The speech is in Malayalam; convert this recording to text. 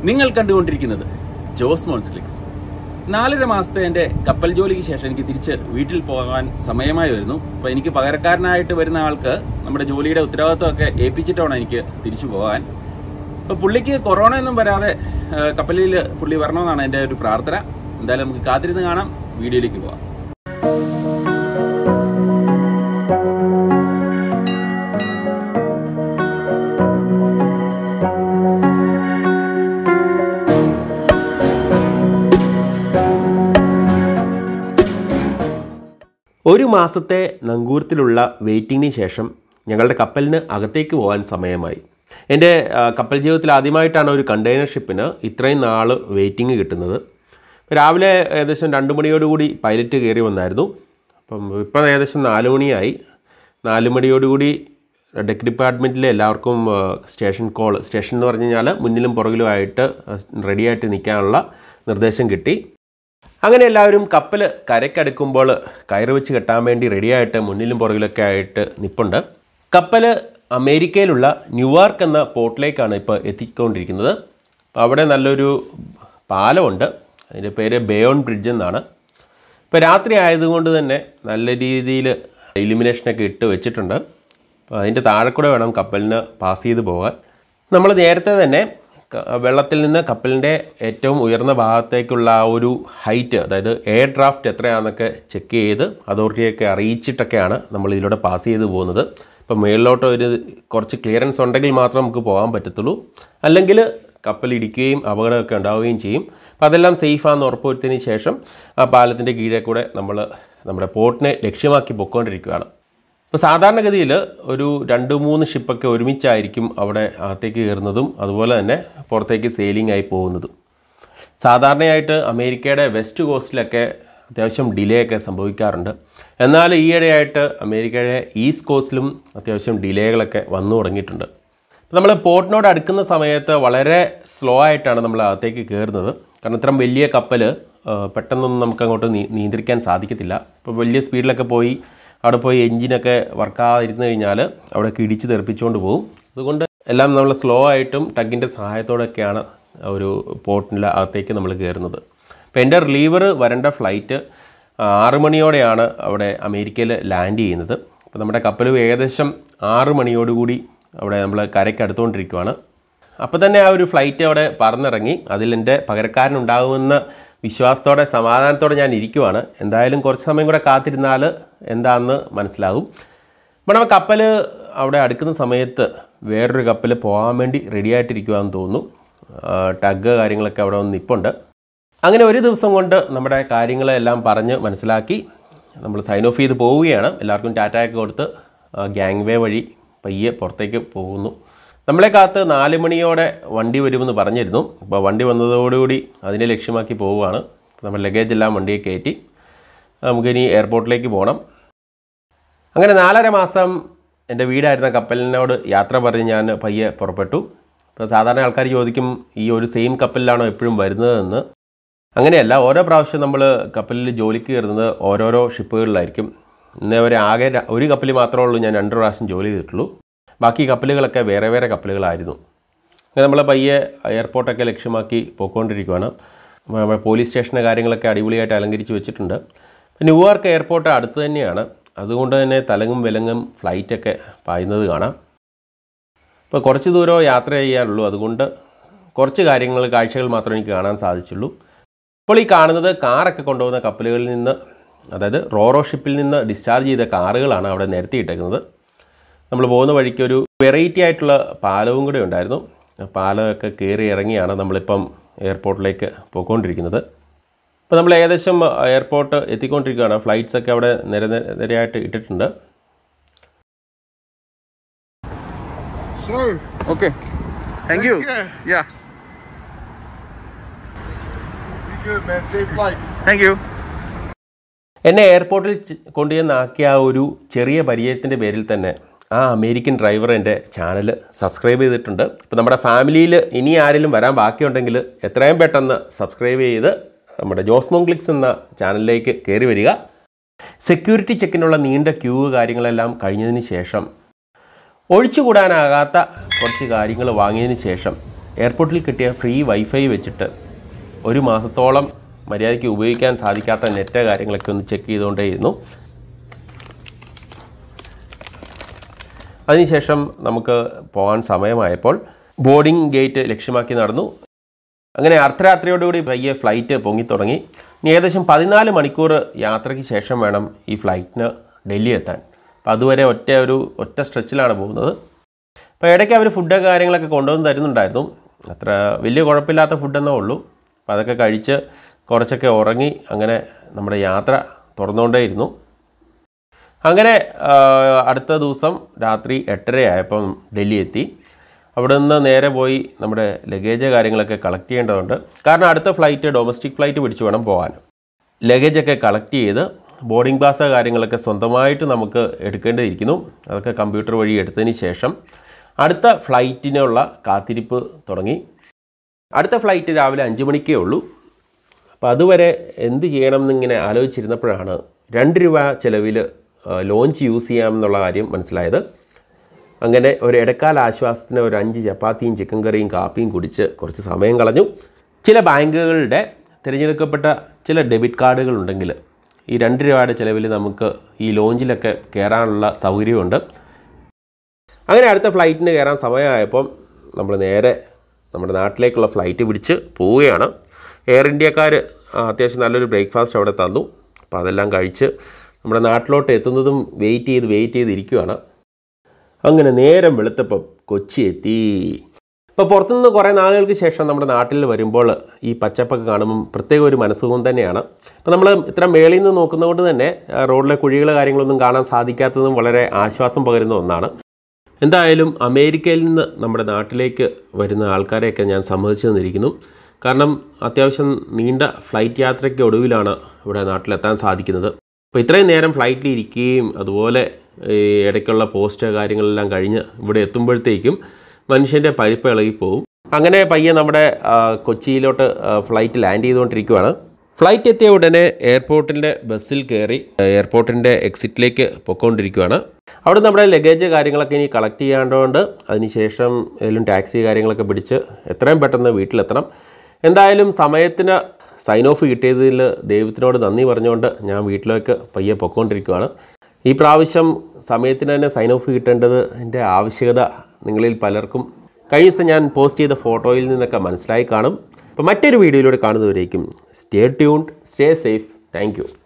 നിങ്ങൾ കണ്ടുകൊണ്ടിരിക്കുന്നത് ജോസ് മോൺസ് ക്ലിക്സ് നാലര മാസത്തെ എൻ്റെ കപ്പൽ ജോലിക്ക് ശേഷം എനിക്ക് തിരിച്ച് വീട്ടിൽ പോകാൻ സമയമായി വരുന്നു അപ്പോൾ എനിക്ക് പകരക്കാരനായിട്ട് വരുന്ന ആൾക്ക് നമ്മുടെ ജോലിയുടെ ഉത്തരവാദിത്വമൊക്കെ ഏൽപ്പിച്ചിട്ടാണ് എനിക്ക് തിരിച്ചു പോകാൻ അപ്പോൾ പുള്ളിക്ക് കൊറോണ ഒന്നും വരാതെ ആ, കപ്പലിൽ പുള്ളി വരണമെന്നാണ് എൻ്റെ ഒരു പ്രാർത്ഥന എന്തായാലും നമുക്ക് കാത്തിരുന്ന് കാണാം വീഡിയോയിലേക്ക് പോകാം ഒരു മാസത്തെ നങ്കൂരത്തിലുള്ള വെയിറ്റിങ്ങിന് ശേഷം ഞങ്ങളുടെ കപ്പലിന് അകത്തേക്ക് പോകാൻ സമയമായി എൻ്റെ ആ, കപ്പൽ ജീവിതത്തിൽ ആദ്യമായിട്ടാണ് ഒരു കണ്ടെയ്നർ ഷിപ്പിന് ഇത്രയും നാൾ വെയിറ്റിംഗ് കിട്ടുന്നത് രാവിലെ ഏകദേശം രണ്ട് മണിയോടുകൂടി പൈലറ്റ് കയറി വന്നായിരുന്നു അപ്പം ഇപ്പം ഏകദേശം നാല് മണിയായി നാല് മണിയോടുകൂടി ഡെക്ക് ഡിപ്പാർട്ട്മെൻറ്റിലെ എല്ലാവർക്കും ആ, സ്റ്റേഷൻ കോൾ സ്റ്റേഷൻ എന്ന് പറഞ്ഞു കഴിഞ്ഞാൽ മുന്നിലും പുറകിലുമായിട്ട് റെഡിയായിട്ട് നിൽക്കാനുള്ള നിർദ്ദേശം കിട്ടി അങ്ങനെ എല്ലാവരും കപ്പൽ കരയ്ക്കടുക്കുമ്പോൾ കയറ് വെച്ച് കെട്ടാൻ വേണ്ടി റെഡിയായിട്ട് മുന്നിലും പുറകിലൊക്കെ ആയിട്ട് നിപ്പുണ്ട് കപ്പൽ അമേരിക്കയിലുള്ള ന്യൂയോർക്ക് എന്ന പോർട്ടിലേക്കാണ് ഇപ്പോൾ എത്തിക്കൊണ്ടിരിക്കുന്നത് അപ്പോൾ അവിടെ നല്ലൊരു പാലമുണ്ട് അതിൻ്റെ പേര് ബേയോൺ ബ്രിഡ്ജ് എന്നാണ് ഇപ്പോൾ രാത്രി ആയതുകൊണ്ട് തന്നെ നല്ല രീതിയിൽ ഇലുമിനേഷനൊക്കെ ഇട്ട് വെച്ചിട്ടുണ്ട് അപ്പോൾ അതിൻ്റെ താഴെ കൂടെ വേണം കപ്പലിന് പാസ് ചെയ്ത് പോകാൻ നമ്മൾ നേരത്തെ തന്നെ ക- വെള്ളത്തിൽ നിന്ന് കപ്പലിൻ്റെ ഏറ്റവും ഉയർന്ന ഭാഗത്തേക്കുള്ള ആ ഒരു ഹൈറ്റ് അതായത് എയർ ഡ്രാഫ്റ്റ് എത്രയാണെന്നൊക്കെ ചെക്ക് ചെയ്ത് അതോറിറ്റിയൊക്കെ അറിയിച്ചിട്ടൊക്കെയാണ് നമ്മൾ ഇതിലൂടെ പാസ് ചെയ്ത് പോകുന്നത് ഇപ്പോൾ മുകളിലോട്ട് ഒരു കുറച്ച് ക്ലിയറൻസ് ഉണ്ടെങ്കിൽ മാത്രമേ നമുക്ക് പോകാൻ പറ്റത്തുള്ളൂ അല്ലെങ്കിൽ കപ്പൽ ഇടിക്കുകയും അപകടമൊക്കെ ഉണ്ടാവുകയും ചെയ്യും അപ്പോൾ അതെല്ലാം സേഫാണെന്ന് ഉറപ്പുവരുത്തിയതിന് ശേഷം ആ പാലത്തിൻ്റെ കീഴെ കൂടെ നമ്മൾ നമ്മുടെ പോർട്ടിനെ ലക്ഷ്യമാക്കി പൊയ്ക്കൊണ്ടിരിക്കുകയാണ് ഇപ്പോൾ സാധാരണഗതിയിൽ ഒരു രണ്ട് മൂന്ന് ഷിപ്പൊക്കെ ഒരുമിച്ചായിരിക്കും അവിടെ അകത്തേക്ക് കയറുന്നതും അതുപോലെ തന്നെ പുറത്തേക്ക് സെയിലിംഗ് ആയി പോകുന്നതും സാധാരണയായിട്ട് അമേരിക്കയുടെ വെസ്റ്റ് കോസ്റ്റിലൊക്കെ അത്യാവശ്യം ഡിലേ ഒക്കെ സംഭവിക്കാറുണ്ട് എന്നാൽ ഈയിടെയായിട്ട് അമേരിക്കയുടെ ഈസ്റ്റ് കോസ്റ്റിലും അത്യാവശ്യം ഡിലേകളൊക്കെ വന്നു തുടങ്ങിയിട്ടുണ്ട് നമ്മൾ പോർട്ടിനോട് അടുക്കുന്ന സമയത്ത് വളരെ സ്ലോ ആയിട്ടാണ് നമ്മൾ അകത്തേക്ക് കയറുന്നത് കാരണം ഇത്രയും വലിയ കപ്പൽ ആ, പെട്ടെന്നൊന്നും നമുക്ക് അങ്ങോട്ട് നീ നിയന്ത്രിക്കാൻ സാധിക്കത്തില്ല ഇപ്പോൾ വലിയ സ്പീഡിലൊക്കെ പോയി അവിടെ പോയി എഞ്ചിനൊക്കെ വർക്കാതിരുന്ന് കഴിഞ്ഞാൽ അവിടെ ഇടിച്ച് തെറിപ്പിച്ചുകൊണ്ട് പോകും അതുകൊണ്ട് എല്ലാം നമ്മൾ സ്ലോ ആയിട്ടും ടഗിൻ്റെ സഹായത്തോടെയൊക്കെയാണ് ഒരു പോർട്ടിൻ്റെ അകത്തേക്ക് നമ്മൾ കയറുന്നത് അപ്പോൾ എൻ്റെ റിലീവർ വരേണ്ട ഫ്ലൈറ്റ് ആറ് മണിയോടെയാണ് അവിടെ അമേരിക്കയിൽ ലാൻഡ് ചെയ്യുന്നത് അപ്പോൾ നമ്മുടെ കപ്പൽ ഏകദേശം ആറ് മണിയോടുകൂടി അവിടെ നമ്മൾ കരയ്ക്ക് അടുത്തുകൊണ്ടിരിക്കുവാണ് അപ്പോൾ തന്നെ ആ ഒരു ഫ്ലൈറ്റ് അവിടെ പറന്നിറങ്ങി അതിൽ എൻ്റെ പകരക്കാരനുണ്ടാകുമെന്ന വിശ്വാസത്തോടെ സമാധാനത്തോടെ ഞാൻ ഇരിക്കുവാണ് എന്തായാലും കുറച്ച് സമയം കൂടെ കാത്തിരുന്നാൽ എന്താണെന്ന് മനസ്സിലാകും അപ്പോൾ നമ്മൾ കപ്പൽ അവിടെ അടുക്കുന്ന സമയത്ത് വേറൊരു കപ്പൽ പോകാൻ വേണ്ടി റെഡി ആയിട്ടിരിക്കുവാന്ന് തോന്നുന്നു ആ, ടഗ് കാര്യങ്ങളൊക്കെ അവിടെ വന്ന് നിൽപ്പുണ്ട് അങ്ങനെ ഒരു ദിവസം കൊണ്ട് നമ്മുടെ കാര്യങ്ങളെല്ലാം പറഞ്ഞ് മനസ്സിലാക്കി നമ്മൾ സൈൻ ഓഫ് ചെയ്ത് പോവുകയാണ് എല്ലാവർക്കും ടാറ്റയൊക്കെ കൊടുത്ത് ഗ്യാങ് വേ വഴി പയ്യെ പുറത്തേക്ക് പോകുന്നു നമ്മളെ കാത്ത് നാല് മണിയോടെ വണ്ടി വരുമെന്ന് പറഞ്ഞിരുന്നു അപ്പോൾ വണ്ടി വന്നതോടുകൂടി അതിനെ ലക്ഷ്യമാക്കി പോവുകയാണ് നമ്മൾ ലഗേജ് എല്ലാം വണ്ടിയെ കയറ്റി നമുക്കിനി എയർപോർട്ടിലേക്ക് പോകണം അങ്ങനെ നാലര മാസം എൻ്റെ വീടായിരുന്ന കപ്പലിനോട് യാത്ര പറഞ്ഞ് ഞാൻ പയ്യെ പുറപ്പെട്ടു ഇപ്പോൾ സാധാരണ ആൾക്കാർ ചോദിക്കും ഈ ഒരു സെയിം കപ്പലിലാണോ എപ്പോഴും വരുന്നതെന്ന് അങ്ങനെയല്ല ഓരോ പ്രാവശ്യം നമ്മൾ കപ്പലിൽ ജോലിക്ക് കയറുന്നത് ഓരോരോ ഷിപ്പുകളിലായിരിക്കും ഇന്നേ വരെ ആകെ ര- ഒരു കപ്പലിൽ മാത്രമേ ഉള്ളൂ ഞാൻ രണ്ട് പ്രാവശ്യം ജോലി ചെയ്തിട്ടുള്ളൂ ബാക്കി കപ്പലുകളൊക്കെ വേറെ വേറെ കപ്പലുകളായിരുന്നു അങ്ങനെ നമ്മൾ പയ്യെ എയർപോർട്ടൊക്കെ ലക്ഷ്യമാക്കി പോയിക്കൊണ്ടിരിക്കുകയാണ് അപ്പോൾ നമ്മുടെ പോലീസ് സ്റ്റേഷൻ്റെ കാര്യങ്ങളൊക്കെ അടിപൊളിയായിട്ട് അലങ്കരിച്ച് വെച്ചിട്ടുണ്ട് പിന്നെ ന്യൂയോർക്ക് എയർപോർട്ട് അടുത്ത് തന്നെയാണ് അതുകൊണ്ട് തന്നെ തലങ്ങും വിലങ്ങും ഫ്ലൈറ്റൊക്കെ പായുന്നത് കാണാം ഇപ്പോൾ കുറച്ച് ദൂരം യാത്ര ചെയ്യാനുള്ളൂ അതുകൊണ്ട് കുറച്ച് കാര്യങ്ങൾ കാഴ്ചകൾ മാത്രമേ എനിക്ക് കാണാൻ സാധിച്ചുള്ളൂ ഇപ്പോൾ ഈ കാണുന്നത് കാറൊക്കെ കൊണ്ടുപോകുന്ന കപ്പലുകളിൽ നിന്ന് അതായത് റോറോ ഷിപ്പിൽ നിന്ന് ഡിസ്ചാർജ് ചെയ്ത കാറുകളാണ് അവിടെ നിരത്തിയിട്ടേക്കുന്നത് നമ്മൾ പോകുന്ന വഴിക്ക് ഒരു വെറൈറ്റി ആയിട്ടുള്ള പാലവും കൂടെ ഉണ്ടായിരുന്നു ആ പാലമൊക്കെ കയറി ഇറങ്ങിയാണ് നമ്മളിപ്പം എയർപോർട്ടിലേക്ക് പോയിക്കൊണ്ടിരിക്കുന്നത് ഇപ്പോൾ നമ്മൾ ഏകദേശം എയർപോർട്ട് എത്തിക്കൊണ്ടിരിക്കുകയാണ് ഫ്ലൈറ്റ്സ് ഒക്കെ അവിടെ നിര നിരയായിട്ട് ഇട്ടിട്ടുണ്ട് Sir, okay thank you yeah be good, man. Safe flight. Thank you എന്നെ എയർപോർട്ടിൽ ചെ- കൊണ്ടുചെന്നാക്കിയ ആ ഒരു ചെറിയ പരിചയത്തിൻ്റെ പേരിൽ തന്നെ ആ അമേരിക്കൻ ഡ്രൈവർ എൻ്റെ ചാനൽ സബ്സ്ക്രൈബ് ചെയ്തിട്ടുണ്ട് ഇപ്പോൾ നമ്മുടെ ഫാമിലിയിൽ ഇനി ആരെങ്കിലും വരാൻ ബാക്കിയുണ്ടെങ്കിൽ എത്രയും പെട്ടെന്ന് സബ്സ്ക്രൈബ് ചെയ്ത് നമ്മുടെ ജോസ്മോൻ ക്ലിക്സ് എന്ന ചാനലിലേക്ക് കയറി വരിക സെക്യൂരിറ്റി ചെക്കിനുള്ള നീണ്ട ക്യൂ കാര്യങ്ങളെല്ലാം കഴിഞ്ഞതിന് ശേഷം ഒഴിച്ചുകൂടാനാകാത്ത കുറച്ച് കാര്യങ്ങൾ വാങ്ങിയതിന് ശേഷം എയർപോർട്ടിൽ കിട്ടിയ ഫ്രീ വൈഫൈ വെച്ചിട്ട് ഒരു മാസത്തോളം മര്യാദയ്ക്ക് ഉപയോഗിക്കാൻ സാധിക്കാത്ത നെറ്റ് കാര്യങ്ങളൊക്കെ ഒന്ന് ചെക്ക് ചെയ്തുകൊണ്ടേയിരുന്നു അതിനുശേഷം നമുക്ക് പോകാൻ സമയമായപ്പോൾ ബോർഡിംഗ് ഗേറ്റ് ലക്ഷ്യമാക്കി നടന്നു അങ്ങനെ അർദ്ധരാത്രിയോടുകൂടി പയ്യെ ഫ്ലൈറ്റ് പൊങ്ങിത്തുടങ്ങി ഇനി ഏകദേശം പതിനാല് മണിക്കൂർ യാത്രയ്ക്ക് ശേഷം വേണം ഈ ഫ്ലൈറ്റിന് ഡൽഹി എത്താൻ അപ്പോൾ അതുവരെ ഒറ്റ ഒരു ഒറ്റ സ്ട്രെച്ചിലാണ് പോകുന്നത് അപ്പോൾ ഇടയ്ക്ക് അവർ ഫുഡ് കാര്യങ്ങളൊക്കെ കൊണ്ടുവന്ന് തരുന്നുണ്ടായിരുന്നു അത്ര വലിയ കുഴപ്പമില്ലാത്ത ഫുഡെന്നേ ഉള്ളൂ അപ്പോൾ അതൊക്കെ കഴിച്ച് കുറച്ചൊക്കെ ഉറങ്ങി അങ്ങനെ നമ്മുടെ യാത്ര തുറന്നുകൊണ്ടേയിരുന്നു അങ്ങനെ ആ, അടുത്ത ദിവസം രാത്രി എട്ടരയായപ്പം ഡൽഹി എത്തി അവിടെ നിന്ന് നേരെ പോയി നമ്മുടെ ലഗേജ് കാര്യങ്ങളൊക്കെ കളക്ട് ചെയ്യേണ്ടതുണ്ട് കാരണം അടുത്ത ഫ്ലൈറ്റ് ഡൊമസ്റ്റിക് ഫ്ലൈറ്റ് പിടിച്ച് വേണം പോകാൻ ലഗേജൊക്കെ കളക്ട് ചെയ്ത് ബോർഡിംഗ് പാസ് കാര്യങ്ങളൊക്കെ സ്വന്തമായിട്ട് നമുക്ക് എടുക്കേണ്ടിയിരിക്കുന്നു അതൊക്കെ കമ്പ്യൂട്ടർ വഴി എടുത്തതിന് ശേഷം അടുത്ത ഫ്ലൈറ്റിനുള്ള കാത്തിരിപ്പ് തുടങ്ങി അടുത്ത ഫ്ലൈറ്റ് രാവിലെ അഞ്ച് മണിക്കേ ഉള്ളൂ അപ്പോൾ അതുവരെ എന്ത് ചെയ്യണം എന്നിങ്ങനെ ആലോചിച്ചിരുന്നപ്പോഴാണ് രണ്ട് രൂപ ചിലവിൽ ലോഞ്ച് യൂസ് ചെയ്യാം എന്നുള്ള കാര്യം മനസ്സിലായത് അങ്ങനെ ഒരു ഇടക്കാല ആശ്വാസത്തിന് ഒരു അഞ്ച് ചപ്പാത്തിയും ചിക്കൻ കറിയും കാപ്പിയും കുടിച്ച് കുറച്ച് സമയം കളഞ്ഞു ചില ബാങ്കുകളുടെ തിരഞ്ഞെടുക്കപ്പെട്ട ചില ഡെബിറ്റ് കാർഡുകൾ ഉണ്ടെങ്കിൽ ഈ രണ്ട് രൂപയുടെ ചിലവിൽ നമുക്ക് ഈ ലോഞ്ചിലൊക്കെ കയറാനുള്ള സൗകര്യമുണ്ട് അങ്ങനെ അടുത്ത ഫ്ലൈറ്റിന് കയറാൻ സമയമായപ്പം നമ്മൾ നേരെ നമ്മുടെ നാട്ടിലേക്കുള്ള ഫ്ലൈറ്റ് പിടിച്ച് പോവുകയാണ് എയർ ഇന്ത്യക്കാർ അത്യാവശ്യം നല്ലൊരു ബ്രേക്ക്ഫാസ്റ്റ് അവിടെ തന്നു അപ്പോൾ അതെല്ലാം കഴിച്ച് നമ്മുടെ നാട്ടിലോട്ട് എത്തുന്നതും വെയിറ്റ് ചെയ്ത് വെയിറ്റ് ചെയ്ത് ഇരിക്കുവാണ് അങ്ങനെ നേരം വെളുത്തപ്പം കൊച്ചി എത്തി ഇപ്പോൾ പുറത്തുനിന്ന് കുറേ നാളുകൾക്ക് ശേഷം നമ്മുടെ നാട്ടിൽ വരുമ്പോൾ ഈ പച്ചപ്പൊക്കെ കാണുമ്പം പ്രത്യേക ഒരു മനസ്സുഖം തന്നെയാണ് അപ്പോൾ നമ്മൾ ഇത്ര മേളിൽ നിന്ന് നോക്കുന്നതുകൊണ്ട് തന്നെ ആ, റോഡിലെ കുഴികൾ കാര്യങ്ങളൊന്നും കാണാൻ സാധിക്കാത്തതും വളരെ ആശ്വാസം പകരുന്ന ഒന്നാണ് എന്തായാലും അമേരിക്കയിൽ നിന്ന് നമ്മുടെ നാട്ടിലേക്ക് വരുന്ന ആൾക്കാരെയൊക്കെ ഞാൻ സമ്മതിച്ചു തന്നിരിക്കുന്നു കാരണം അത്യാവശ്യം നീണ്ട ഫ്ലൈറ്റ് യാത്രയ്ക്ക് ഒടുവിലാണ് ഇവിടെ നാട്ടിലെത്താൻ സാധിക്കുന്നത് അപ്പോൾ ഇത്രയും നേരം ഫ്ലൈറ്റിൽ ഇരിക്കുകയും അതുപോലെ ഈ ഇടയ്ക്കുള്ള പോസ്റ്റ് കാര്യങ്ങളെല്ലാം കഴിഞ്ഞ് ഇവിടെ എത്തുമ്പോഴത്തേക്കും മനുഷ്യൻ്റെ പരിപ്പ് ഇളകിപ്പോവും അങ്ങനെ പയ്യെ നമ്മുടെ ആ, കൊച്ചിയിലോട്ട് ആ, ഫ്ലൈറ്റ് ലാൻഡ് ചെയ്തുകൊണ്ടിരിക്കുകയാണ് ഫ്ലൈറ്റ് എത്തിയ ഉടനെ എയർപോർട്ടിൻ്റെ ബസ്സിൽ കയറി എയർപോർട്ടിൻ്റെ എക്സിറ്റിലേക്ക് പൊയ്ക്കൊണ്ടിരിക്കുകയാണ് അവിടെ നമ്മുടെ ലഗേജ് കാര്യങ്ങളൊക്കെ ഇനി കളക്ട് ചെയ്യാണ്ടതുകൊണ്ട് അതിനുശേഷം ഏതെങ്കിലും ടാക്സി കാര്യങ്ങളൊക്കെ പിടിച്ച് എത്രയും പെട്ടെന്ന് വീട്ടിലെത്തണം എന്തായാലും സമയത്തിന് സൈൻ ഓഫ് കിട്ടിയതിൽ ദൈവത്തിനോട് നന്ദി പറഞ്ഞുകൊണ്ട് ഞാൻ വീട്ടിലേക്ക് പയ്യെ പൊയ്ക്കൊണ്ടിരിക്കുകയാണ് ഈ പ്രാവശ്യം സമയത്തിന് തന്നെ സൈൻ ഓഫ് കിട്ടേണ്ടത് എൻ്റെ ആവശ്യകത നിങ്ങളിൽ പലർക്കും കഴിഞ്ഞ ദിവസം ഞാൻ പോസ്റ്റ് ചെയ്ത ഫോട്ടോയിൽ നിന്നൊക്കെ മനസ്സിലായി കാണും അപ്പോൾ മറ്റൊരു വീഡിയോയിലൂടെ കാണുന്നവരേക്കും stay tuned stay safe thank